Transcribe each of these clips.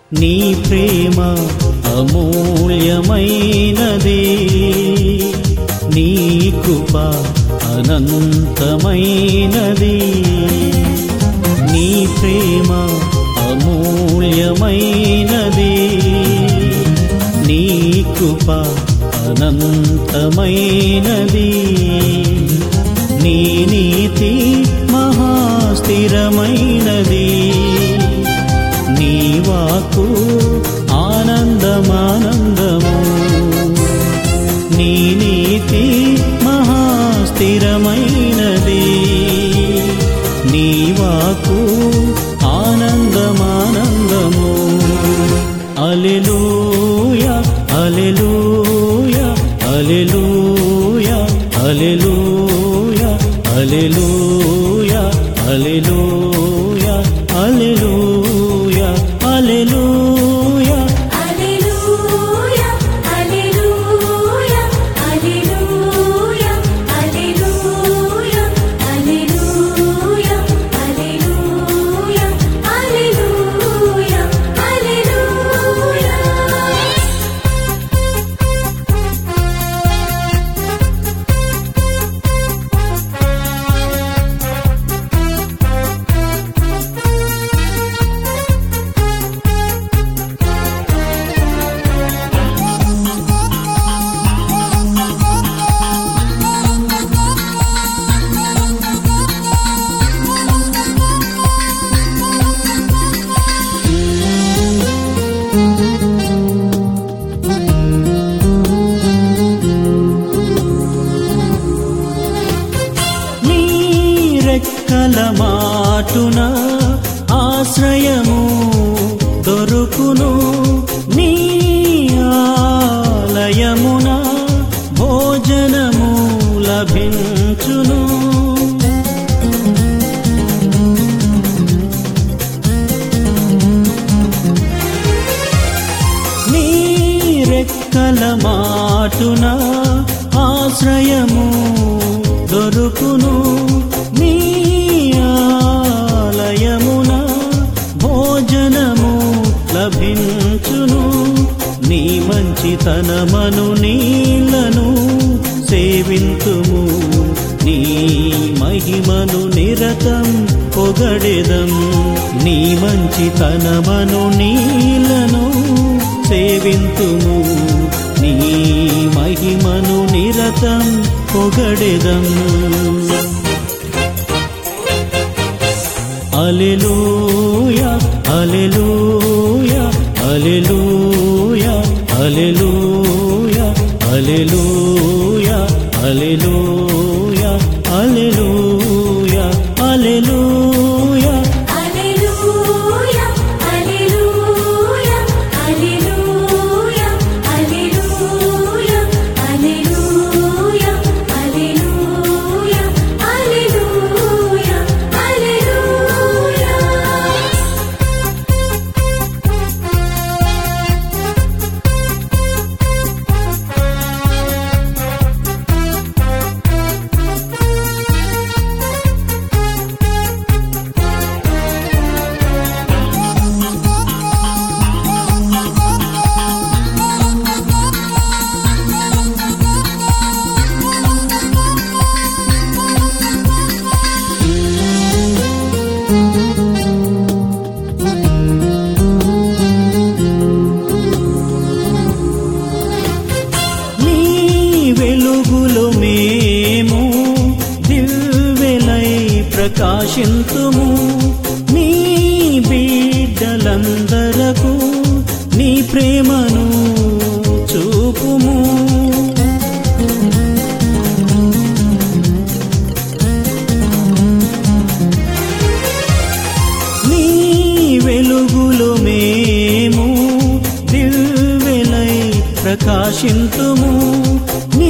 నీ ప్రేమ అమూల్యమైనది నీ కృప అనంతమైనది నీ ప్రేమ అమూల్యమైనది నీ కృప అనంతమైనది నీ నీతి మహాస్థిరమైనది నీ వాకు ఆనందమానందము నీ నీతి మహాస్థిరమైనది నీ వాకు ఆనందమానందము hallelujah hallelujah hallelujah hallelujah hallelujah hallelujah hallelujah alleluia Alleluia, alleluia, alleluia, alleluia, alleluia, alleluia, alleluia, alleluia. నీ రెక్కల మాటున ఆశ్రయము దొరుకును నీ ఆలయమున భోజనము లభించును నీ రెక్కల మాటున ఆశ్రయము దొరుకును నీ ఆలయమున భోజనము లభించును నీ మంచితనమను నీళ్లను సేవింతుము నీ మహిమను నిరతం పొగడెదం నీ మంచితనమను నీళ్లను సేవింతుము నీ మహిమను నిరతం పొగడెదం alleluia hallelujah hallelujah hallelujah hallelujah hallelujah hallelujah alleluia Alleluia, alleluia, alleluia, alleluia, alleluia, alleluia, alleluia, alleluia. నీ వెలుగులో మేము దివ్వెలై ప్రకాశింతుము నీ బిడ్డలందరకు నీ ప్రేమను చూపుము నీ వెలుగులో మేము దివ్వెలై ప్రకాశింతుము నీ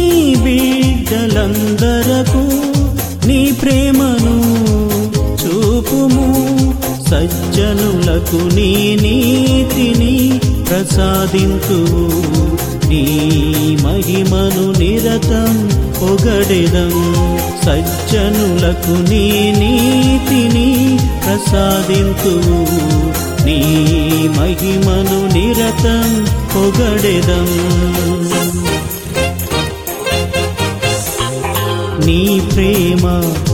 బిడ్డలందరకు నీ ప్రేమను చూపుము సజ్జనులకు నీ నీతిని ప్రసాదింతు నీ మహిమను నిరతం పొగడెదం సజ్జనులకు నీ నీతిని ప్రసాదింతు నీ మహిమ మహిమను నిరతం పొగడెదం నీ ప్రేమ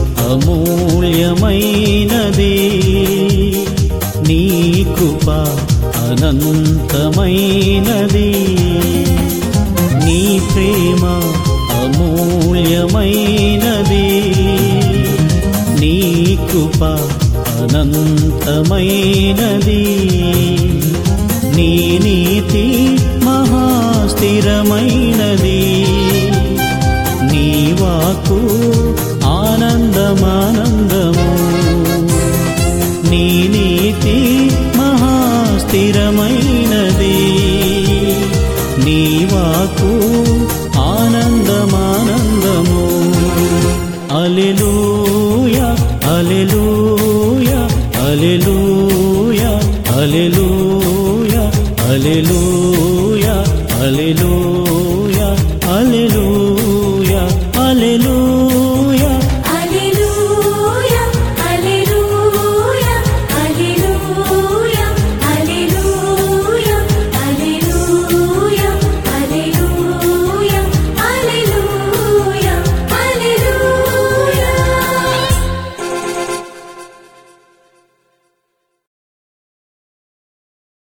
అమూల్యమైనది నీ కృప అనంతమైనది నీ ప్రేమ అమూల్యమైనది నీ కృప అనంతమైనది నీ నీతి మహాస్థిరమైనది నీ వాకు ఆనందమానందము నీ నీతి మహాస్థిరమైనది నీ వాకు ఆనందమానందము hallelujah hallelujah hallelujah hallelujah hallelujah hallelujah